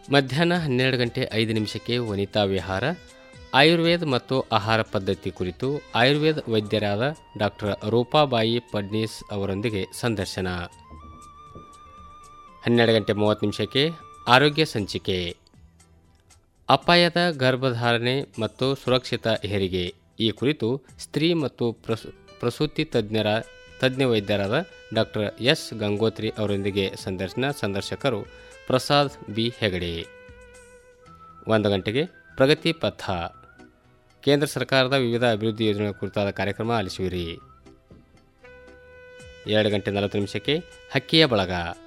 ಮಧ್ಯಾಹ್ನ ಹನ್ನೆರಡು ಗಂಟೆ ಐದು ನಿಮಿಷಕ್ಕೆ ವನಿತಾ ವಿಹಾರ ಆಯುರ್ವೇದ ಮತ್ತು ಆಹಾರ ಪದ್ಧತಿ ಕುರಿತು ಆಯುರ್ವೇದ ವೈದ್ಯರಾದ ಡಾಕ್ಟರ್ ರೂಪಾಬಾಯಿ ಫಡ್ನೀಸ್ ಅವರೊಂದಿಗೆ ಸಂದರ್ಶನ ಹನ್ನೆರಡು ಗಂಟೆ ಮೂವತ್ತು ನಿಮಿಷಕ್ಕೆ ಆರೋಗ್ಯ ಸಂಚಿಕೆ ಅಪಾಯದ ಗರ್ಭಧಾರಣೆ ಮತ್ತು ಸುರಕ್ಷಿತ ಹೆರಿಗೆ ಈ ಕುರಿತು ಸ್ತ್ರೀ ಮತ್ತು ಪ್ರಸು ಪ್ರಸೂತಿ ತಜ್ಞರ ತಜ್ಞ ವೈದ್ಯರಾದ ಡಾಕ್ಟರ್ ಎಸ್ ಗಂಗೋತ್ರಿ ಅವರೊಂದಿಗೆ ಸಂದರ್ಶನ ಸಂದರ್ಶಕರು ಪ್ರಸಾದ್ ಬಿ ಹೆಗಡೆ ಒಂದು ಗಂಟೆಗೆ ಪ್ರಗತಿ ಪಥ ಕೇಂದ್ರ ಸರ್ಕಾರದ ವಿವಿಧ ಅಭಿವೃದ್ಧಿ ಯೋಜನೆಗಳ ಕುರಿತಾದ ಕಾರ್ಯಕ್ರಮ ಆಲಿಸುವಿರಿ ಎರಡು ಗಂಟೆ ನಲವತ್ತು ನಿಮಿಷಕ್ಕೆ ಹಕ್ಕಿಯ ಬಳಗ